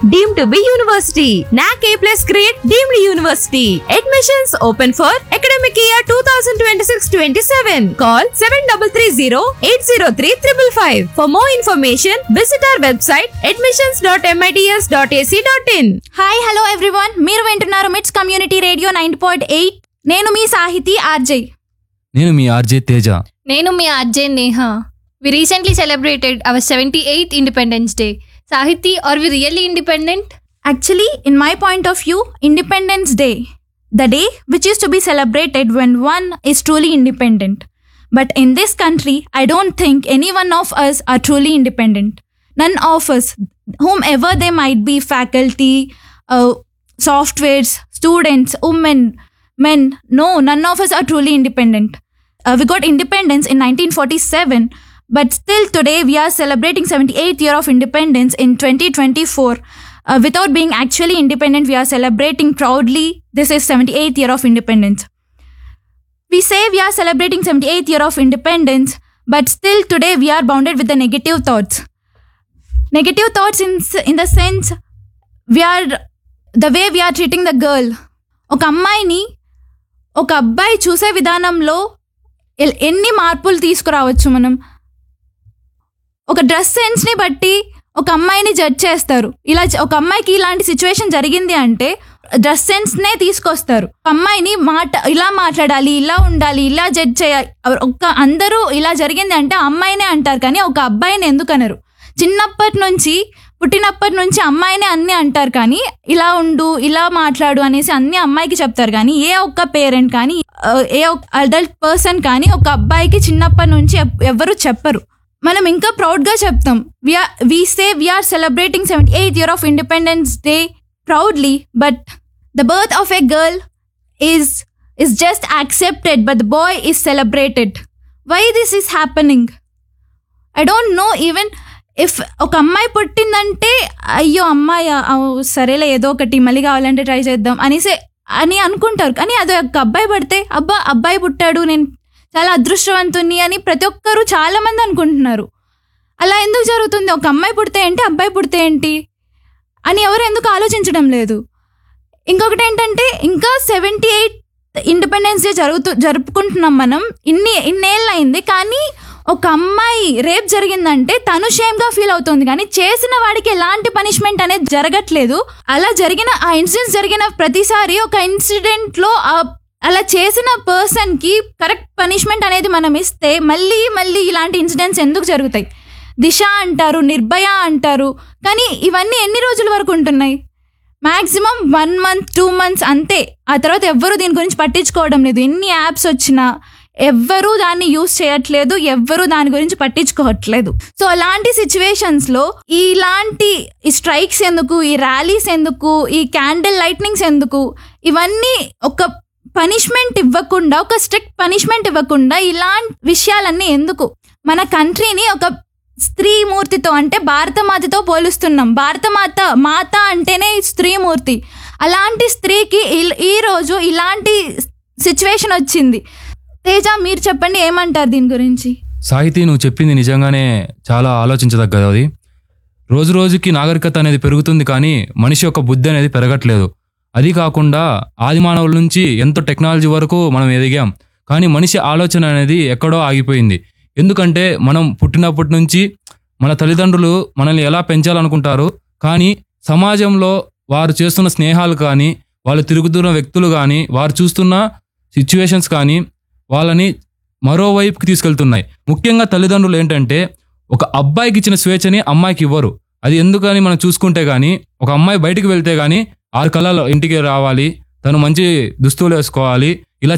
deemed to be university. NAC A plus grade deemed university. Admissions open for academic year 2026-27. Call 7330-803-555. For more information, visit our website admissions.mits.ac.in. Hi hello everyone మీరు వింటున్నారు MITS community radio nine point eight నేను మీ Sahithi RJ నేను మీ RJ Teja నేను మీ Ajay Neha we recently celebrated our seventy eighth independence day Sahithi are we really independent actually in my point of view independence day the day which is to be celebrated when one is truly independent but in this country I don't think anyone of us are truly independent none of us whom ever they might be faculty uh, softwares students women men no none of us are truly independent uh, we got independence in 1947 but still today we are celebrating 78th year of independence in 2024 uh, without being actually independent we are celebrating proudly this is 78th year of independence we say we are celebrating 78th year of independence but still today we are bounded with the negative thoughts negative thoughts in in the sense we are the way we are treating the girl ఒక అమ్మాయిని ఒక అబ్బాయి చూసే విధానంలో L- ఎన్ని మార్పులు తీసుకురావచ్చు మనం ఒక డ్రెస్ సెన్స్ని బట్టి ఒక అమ్మాయిని జడ్జ్ చేస్తారు ఇలా చ- ఒక అమ్మాయికి ఇలాంటి సిచ్యువేషన్ జరిగింది అంటే డ్రెస్ సెన్స్నే తీసుకొస్తారు ఒక అమ్మాయిని మాట ఇలా మాట్లాడాలి ఇలా ఉండాలి ఇలా జడ్జ్ చేయాలి ఒక అందరూ ఇలా జరిగింది అంటే ఆ అమ్మాయినే అంటారు కానీ ఒక అబ్బాయిని ఎందుకు అనరు చిన్నప్పటి నుంచి పుట్టినప్పటి నుంచి అమ్మాయినే అన్నీ అంటారు కానీ ఇలా ఉండు ఇలా మాట్లాడు అనేసి అన్ని అమ్మాయికి చెప్తారు కానీ ఏ ఒక్క పేరెంట్ కానీ ఆ, ఏ ఒక్క అడల్ట్ పర్సన్ కానీ ఒక అబ్బాయికి చిన్నప్పటి నుంచి ఎవ్- ఎవ్వరు చెప్పరు మనం ఇంకా ప్రౌడ్గా చెప్తాం we are we say we are celebrating seventy eighth year of independence day proudly but the birth of a girl is is just accepted but the boy is celebrated why this is happening I don't know even if ఒక అమ్మాయి పుట్టిందంటే అయ్యో అమ్మాయి ఆ, సరేలే ఏదో ఒకటి మళ్ళీ కావాలంటే ట్రై చేద్దాం అనేసి అని అనుకుంటారు కానీ అది ఒక అబ్బాయి పడితే అబ్బా అబ్బాయి పుట్టాడు నేను చాలా అదృష్టవంతుని అని ప్రతి ఒక్కరు చాలా మంది అనుకుంటున్నారు అలా ఎందుకు జరుగుతుంది ఒక అమ్మాయి పుడితే ఏంటి అబ్బాయి పుడితే ఏంటి అని ఎవరు ఎందుకు ఆలోచించడం లేదు ఇంకొకటి ఏంటంటే ఇంకా సెవెంటీ ఎయిట్ ఇండిపెండెన్స్ డే జరుగుతూ జరుపుకుంటున్నాం మనం ఇన్ని ఇన్నేళ్ళు అయింది కానీ ఒక అమ్మాయి రేప్ జరిగిందంటే తను షేమ్గా ఫీల్ అవుతుంది కానీ చేసిన వాడికి ఎలాంటి పనిష్మెంట్ అనేది జరగట్లేదు అలా జరిగిన ఆ ఇన్సిడెంట్స్ జరిగిన ప్రతిసారి ఒక ఇన్సిడెంట్లో అలా చేసిన పర్సన్కి కరెక్ట్ పనిష్మెంట్ అనేది మనం ఇస్తే మళ్ళీ మళ్ళీ ఇలాంటి ఇన్సిడెంట్స్ ఎందుకు జరుగుతాయి దిశ అంటారు నిర్భయ అంటారు కానీ ఇవన్నీ ఎన్ని రోజుల వరకు ఉంటున్నాయి maximum one month two months అంతే ఆ తర్వాత ఎవ్వరూ దీని గురించి పట్టించుకోవడం లేదు ఎన్ని యాప్స్ వచ్చినా ఎవ్వరూ దాన్ని యూస్ చేయట్లేదు ఎవ్వరూ దాని గురించి పట్టించుకోవట్లేదు సో అలాంటి సిచ్యువేషన్స్ లో ఇలాంటి ఈ స్ట్రైక్స్ ఎందుకు ఈ ర్యాలీస్ ఎందుకు ఈ క్యాండిల్ లైట్నింగ్స్ ఎందుకు ఇవన్నీ ఒక పనిష్మెంట్ ఇవ్వకుండా ఒక స్ట్రిక్ట్ పనిష్మెంట్ ఇవ్వకుండా ఇలాంటి విషయాలన్నీ ఎందుకు మన కంట్రీని ఒక స్త్రీ మూర్తితో అంటే భారతమాతతో పోలుస్తున్నాం భారతమాత మాత అంటేనే స్త్రీమూర్తి అలాంటి స్త్రీకి ఇల్- ఈ రోజు ఇలాంటి సిచ్యువేషన్ వచ్చింది తేజ మీరు చెప్పండి ఏమంటారు దీని గురించి సాహితీ నువ్వు చెప్పింది నిజంగానే చాలా ఆలోచించదగ్గది అది రోజు రోజుకి నాగరికత అనేది పెరుగుతుంది కానీ మనిషి యొక్క బుద్ధి అనేది పెరగట్లేదు అది కాకుండా ఆది మానవుల నుంచి ఎంతో టెక్నాలజీ వరకు మనం ఎదిగాం కానీ మనిషి ఆలోచన అనేది ఎక్కడో ఆగిపోయింది ఎందుకంటే మనం పుట్టినప్పటి నుంచి మన తల్లిదండ్రులు మనల్ని ఎలా పెంచాలనుకుంటారు కానీ సమాజంలో వారు చేస్తున్న స్నేహాలు కానీ వాళ్ళు తిరుగుతున్న వ్యక్తులు కానీ వారు చూస్తున్న సిచ్యువేషన్స్ కానీ వాళ్ళని మరోవైపుకి తీసుకెళ్తున్నాయి ముఖ్యంగా తల్లిదండ్రులు ఏంటంటే ఒక అబ్బాయికి ఇచ్చిన స్వేచ్ఛని అమ్మాయికి ఇవ్వరు అది ఎందుకని మనం చూసుకుంటే గానీ ఒక అమ్మాయి బయటికి వెళ్తే గానీ ఆరు కళలు ఇంటికి రావాలి తను మంచి దుస్తువులు వేసుకోవాలి